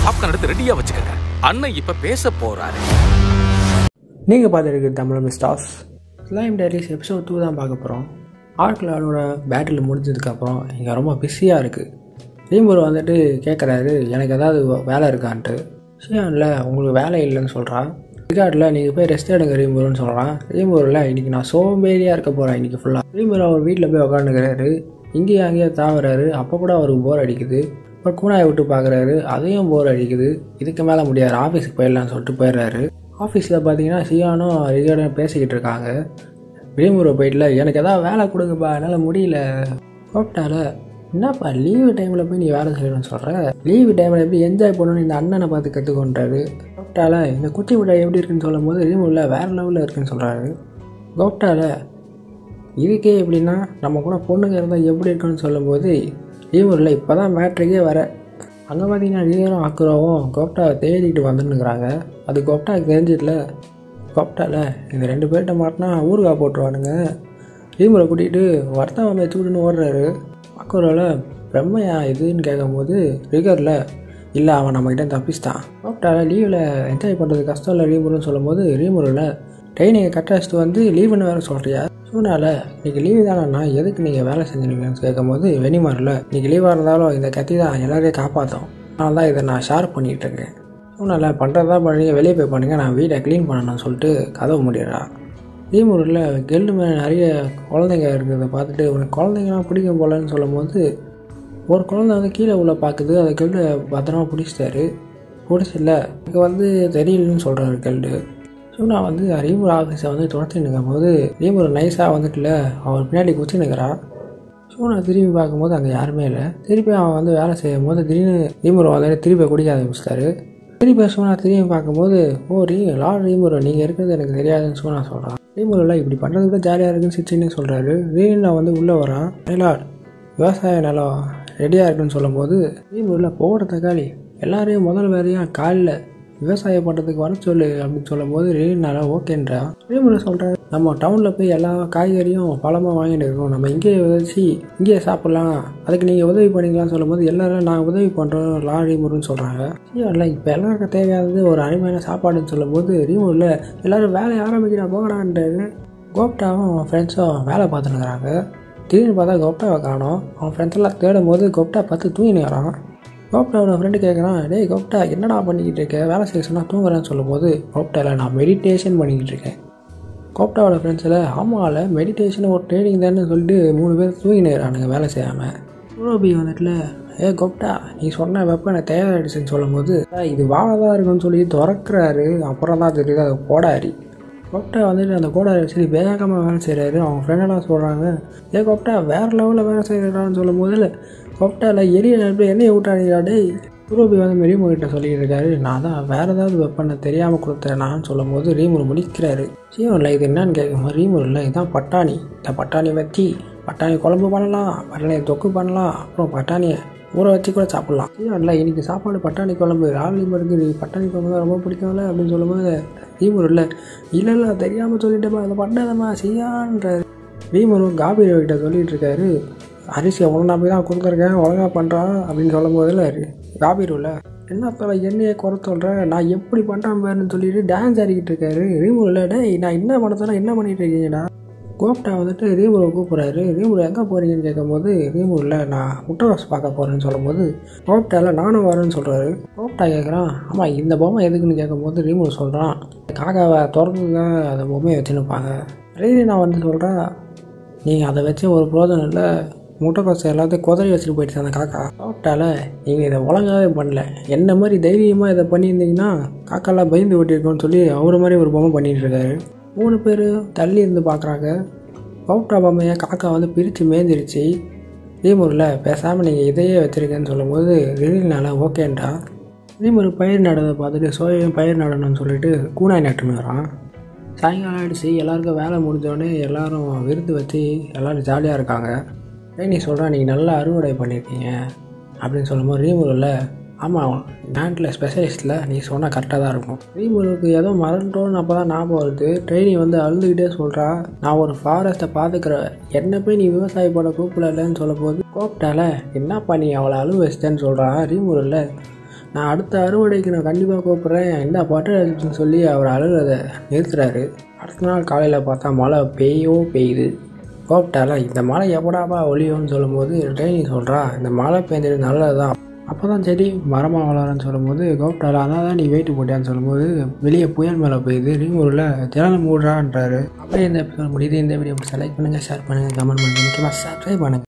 popcorn எடுத்து ரெடியா வச்சுக்கோங்க அண்ணன் இப்ப பேச போறாரு நீங்கள் பார்த்துருக்கு தமிழ் மிஸ்டாஸ் ஸ்லைம் டைரிஸ் எபிசோட் டூ தான் பார்க்க போகிறோம் ஆட்களாலோட பேட்டில் முடிஞ்சதுக்கப்புறம் இங்கே ரொம்ப பிஸியாக இருக்குது ரீம்பூர் வந்துட்டு கேட்குறாரு எனக்கு ஏதாவது வ- வேலை இருக்கான்ட்டு ஷியானில் உங்களுக்கு வேலை இல்லைன்னு சொல்கிறான் ரிகார்டில் நீங்கள் போய் ரெஸ்ட் எடுங்க ரீம்பூர்னு சொல்கிறான் ரீம்பூரில் இன்றைக்கி நான் சோம்பேறியாக இருக்க போகிறேன் இன்றைக்கி ஃபுல்லாக ரீம்பூர் அவர் வீட்டில் போய் உட்காந்துக்கிறாரு இங்கேயும் அங்கேயும் தாவுறாரு அப்போ கூட அவருக்கு போர் அடிக்குது அப்புறம் கூனாயை விட்டு பார்க்குறாரு அதையும் போர் அடிக்குது இதுக்கு மேலே முடியாது ஆஃபீஸுக்கு போயிடலாம்னு சொல்லிட்டு போயிடுறாரு ஆஃபீஸில் பார்த்தீங்கன்னா சியானும் ரிகார்டும் பேசிக்கிட்டு இருக்காங்க ரீம்பூரை போயிட்டுல எனக்கு எதாவது வேலை கொடுங்கப்பா என்னால் முடியல கூப்பிட்டால என்னப்பா லீவு டைமில் போய் நீ வேலை செய்யணும்னு சொல்கிற லீவு டைமில் எப்படி என்ஜாய் பண்ணணும்னு இந்த அண்ணனை பார்த்து கற்றுக்கொண்டாரு கோப்டால இந்த குச்சி மிட்டாய் எப்படி இருக்குன்னு சொல்லும் போது ரீமூரில் வேறு லெவலில் இருக்குன்னு சொல்கிறாரு கோப்டால இதுக்கே எப்படின்னா நம்ம கூட பொண்ணுங்க இருந்தால் எப்படி இருக்குன்னு சொல்லும்போது ரீமூரில் இப்போ தான் மேட்ரிக்கே வர அங்கே பார்த்தீங்கன்னா ரீகரும் அக்குரோவும் கோப்டாவை தேடிட்டு வந்துன்னுக்குறாங்க அது கோப்டாவுக்கு தெரிஞ்சிடல கோப்டால இந்த ரெண்டு பேர்கிட்ட மாட்டினா ஊறுகாய் போட்டுருவானுங்க ரீமூரை கூட்டிகிட்டு வர்த்தகம் வச்சுக்கிட்டுன்னு ஓடுறாரு அக்குரோவில் பிரம்மையா இதுன்னு கேட்கும்போது ரிகரில் இல்லை அவன் நம்மகிட்ட தப்பிச்சிட்டான் கோப்டால லீவில் என்ஜாய் பண்ணுறது கஷ்டம் இல்லை ரீமூர்னு சொல்லும்போது ரீமூரில் ட்ரைனிங்கை கட்ட வச்சுட்டு வந்து லீவுன்னு வேறு சொல்கிறியா சூனால இன்னைக்கு லீவு தானேண்ணா எதுக்கு நீங்கள் வேலை செஞ்சுருக்கீங்கன்னு கேட்கும்போது வெனிமாரில் இன்னைக்கு லீவாக இருந்தாலும் இந்த கத்தி தான் எல்லாரையும் காப்பாற்றும் நான் தான் இதை நான் ஷேர் பண்ணிகிட்டு இருக்கேன் சூனால பண்ணுறதா பண்ணுறீங்க வெளியே போய் பண்ணுங்க நான் வீட்டை க்ளீன் பண்ணணும்னு சொல்லிட்டு கதவு முடியறா லீமூரில் கெல்டு மேலே நிறைய குழந்தைங்க இருக்கிறத பார்த்துட்டு உனக்கு குழந்தைங்கலாம் பிடிக்கும் போலன்னு சொல்லும்போது ஒரு குழந்தை வந்து கீழே உள்ள பார்க்குது அதை கெல்டு பத்திரமா பிடிச்சிட்டாரு பிடிச்சில்ல இங்கே வந்து தெரியலன்னு சொல்கிறாரு கெல்டு சூனா வந்து ரீமூர் ஆஃபீஸை வந்து துரத்தி நிற்கும் போது ரீமூர் நைஸாக வந்துட்டுல அவர் பின்னாடி குச்சி நிற்கிறா சூனா திரும்பி பார்க்கும்போது அங்கே யாருமே இல்லை திருப்பி அவன் வந்து வேலை செய்யும் போது திடீர்னு ரீமூர் வந்து திருப்பி குடிக்க ஆரம்பிச்சிட்டாரு திருப்பி சூனா திரும்பி பார்க்கும்போது ஓ ரீ லார்ட் ரீமூர் நீங்கள் இருக்கிறது எனக்கு தெரியாதுன்னு சூனா சொல்கிறான் ரீமூரில் இப்படி பண்ணுறது கூட ஜாலியாக இருக்குன்னு சிச்சின்னு சொல்கிறாரு ரீனா வந்து உள்ளே வரான் லார்ட் விவசாய நிலம் ரெடியாக இருக்குன்னு சொல்லும்போது ரீமூரில் போகிற தக்காளி எல்லாரையும் முதல் வேலையாக காலில் விவசாயம் பண்ணுறதுக்கு வர சொல்லு அப்படின்னு சொல்லும்போது ரீனால ஓகேன்றா ரீமூரில் சொல்கிறேன் நம்ம டவுனில் போய் எல்லா காய்கறியும் பழமாக வாங்கிட்டு இருக்கோம் நம்ம இங்கேயே விதைச்சி இங்கேயே சாப்பிட்லாம் அதுக்கு நீங்கள் உதவி பண்ணிக்கலாம்னு சொல்லும்போது எல்லாரும் நான் உதவி பண்ணுறோம் லா ரீமூர்னு சொல்கிறாங்க இல்லை இப்போ எல்லாருக்கும் தேவையானது ஒரு அருமையான சாப்பாடுன்னு சொல்லும்போது ரீமூரில் எல்லாரும் வேலையை ஆரம்பிக்கிறா போகலான்றாரு கோப்டாவும் ஃப்ரெண்ட்ஸும் வேலை பார்த்துனுக்குறாங்க திடீர்னு பார்த்தா கோப்டாவை காணோம் அவன் ஃப்ரெண்ட்ஸ் எல்லாம் தேடும் போது கோப்டா பார்த்து தூங்கினுறான் கோப்டாவோட ஃப்ரெண்டு கேட்குறான் டேய் கோப்டா என்னடா பண்ணிக்கிட்டு இருக்க வேலை செய்ய சொன்னால் தூங்குறேன்னு சொல்லும்போது கோப்டாவில் நான் மெடிடேஷன் பண்ணிக்கிட்டு இருக்கேன் கோப்டாவோட ஃப்ரெண்ட்ஸில் ஆமாவில் மெடிடேஷன் ஒரு ட்ரைனிங் தானே சொல்லிட்டு மூணு பேர் தூங்கினுறானுங்க வேலை செய்யாமல் ரோபி வந்துட்டுல ஏ கோப்டா நீ சொன்ன வெப்பனை தயாராகிடுச்சுன்னு சொல்லும்போது "டேய், இது வாழதான் இருக்குன்னு சொல்லி திறக்கிறாரு அப்புறம் தான் தெரியுது அது கோடாரி கோப்டா வந்துட்டு அந்த கோடாரி வச்சு வேகமாக வேலை செய்கிறாரு அவங்க ஃப்ரெண்டெல்லாம் சொல்கிறாங்க ஏ கோப்டா வேறு லெவலில் வேலை செய்கிறான்னு சொல்லும் போது கோப்டாவில் எரிய நெருப்பு எண்ணெயை விட்டாடியா டேய் ரூபி வந்து ரீமூர்கிட்ட சொல்லிட்டு இருக்காரு நான் தான் வேறு ஏதாவது வெப்பனை தெரியாமல் கொடுத்தேனான்னு சொல்லும் போது ரீமூர் முடிக்கிறாரு சீவனில் இது என்னன்னு கேட்கும்போது ரீமூர் இல்லை இதுதான் பட்டாணி இந்த பட்டாணி வச்சு பட்டாணி குழம்பு பண்ணலாம் பட்டாணி தொக்கு பண்ணலாம் அப்புறம் பட்டாணியை ஊற வச்சு கூட சாப்பிட்லாம் சீவனில் இன்னைக்கு சாப்பாடு பட்டாணி குழம்பு ராவலியும் இருக்கு நீ பட்டாணி குழம்பு தான் ரொம்ப பிடிக்கும்ல அப்படின்னு சொல்லும்போது ரீமூர் இல்லை இல்லை இல்லை தெரியாமல் சொல்லிட்டேப்பா அதை பண்ணாதம்மா செய்யான்றாரு ரீமரும் காபீர் கிட்ட சொல்லிட்டு இருக்காரு அரிசியை ஒழுங்கா போய் தான் கொடுத்துருக்கேன் ஒழுங்கா பண்ணுறான் அப்படின்னு சொல்லும் போதில் காபீருல என்ன சொல்ல என்னையே குறை சொல்கிறேன் நான் எப்படி பண்ணுறேன் பாருன்னு சொல்லிட்டு டான்ஸ் ஆடிக்கிட்டு இருக்காரு ரீமூரில் டேய் நான் என்ன பண்ண சொன்னா என்ன பண்ணிட்டு இருக்கீங்கடா கோப்டா வந்துட்டு ரீமூரை கூப்பிட்றாரு ரீமூர் எங்கே போகிறீங்கன்னு கேட்கும்போது ரீமூரில் நான் முட்டவாஸ் பார்க்க போகிறேன்னு சொல்லும்போது கோப்டாவில் நானும் வரேன்னு சொல்கிறாரு கோப்டா கேட்குறான் ஆமாம் இந்த பொம்மை எதுக்குன்னு கேட்கும்போது ரீமூர் சொல்கிறான் காக்காவை திறந்து தான் அந்த பொம்மையை வச்சுன்னுப்பாங்க ரீதி நான் வந்து சொல்கிறேன் நீங்கள் அதை வச்சு ஒரு பிரோஜனம் இல்லை முட்டைக்கோசை எல்லாத்தையும் குதறி வச்சுட்டு போயிடுச்சு அந்த காக்கா சாப்பிட்டால நீங்கள் இதை ஒழுங்காவே பண்ணல என்ன மாதிரி தைரியமாக இதை பண்ணியிருந்தீங்கன்னா காக்காலாம் பயந்து ஓட்டியிருக்கோன்னு சொல்லி அவர் மாதிரி ஒரு பொம்மை பண்ணிட்டு இருக்காரு மூணு பேர் தள்ளி இருந்து பார்க்குறாங்க பவுட்ரா பொம்மையை காக்கா வந்து பிரித்து மேய்ஞ்சிருச்சு ரீமூரில் பேசாமல் நீங்கள் இதையே வச்சுருக்கேன்னு சொல்லும்போது ரிலீனால ஓகேன்டா ரீமூர் பயிர் நடுறதை பார்த்துட்டு சோயம் பயிர் நடணும்னு சொல்லிட்டு கூனாய் நட்டுன்னு வரான் சாயங்காலம் ஆகிடுச்சு எல்லாருக்கும் வேலை முடிஞ்சோடனே எல்லாரும் விருந்து வச்சு எல்லோரும் ஜாலியாக இருக்காங்க ஏய் நீ சொல்கிறேன் நீங்கள் நல்லா அறுவடை பண்ணியிருக்கீங்க அப்படின்னு சொல்லும்போது ரீமூரில் ஆமாம் பேண்டில் ஸ்பெஷலிஸ்ட்டில் நீ சொன்னால் கரெக்டாக தான் இருக்கும் ரீமூருக்கு ஏதோ மறந்துட்டோன்னு அப்போ தான் ஞாபகம் வருது ட்ரெயினி வந்து அழுதுகிட்டே சொல்கிறா நான் ஒரு ஃபாரஸ்ட்டை பார்த்துக்கிறேன் என்ன போய் நீ விவசாயம் பண்ண கூப்பிடலன்னு சொல்லும் போது கோப்டால என்னப்பா நீ அவளை அழுவ வச்சிட்டேன்னு சொல்கிறான் ரீமூரில் நான் அடுத்த அறுவடைக்கு நான் கண்டிப்பாக கூப்பிட்றேன் என்ன பட்டு அடிச்சுன்னு சொல்லி அவர் அழுகிறத நிறுத்துறாரு அடுத்த நாள் காலையில் பார்த்தா மழை பெய்யோ பெய்யுது கூப்பிட்டால இந்த மழை எப்படாப்பா ஒளியும்னு சொல்லும்போது ட்ரெயினி சொல்கிறா இந்த மழை பெய்ஞ்சது நல்லது தான் அப்போ தான் செடி மரமாக வளரன்னு சொல்லும்போது கோப்டால அதான் தான் நீ வெயிட்டு போட்டியான்னு சொல்லும்போது வெளியே புயல் மேலே போயிடுது ரீமூரில் ஜனல் மூடுறான்றாரு அப்படியே இந்த எபிசோட் முடியுது இந்த வீடியோ செலக்ட் பண்ணுங்கள் ஷேர் பண்ணுங்கள் கமெண்ட் பண்ணுங்கள் முக்கியமாக சப்ஸ்கிரைப் பண்ணுங்கள்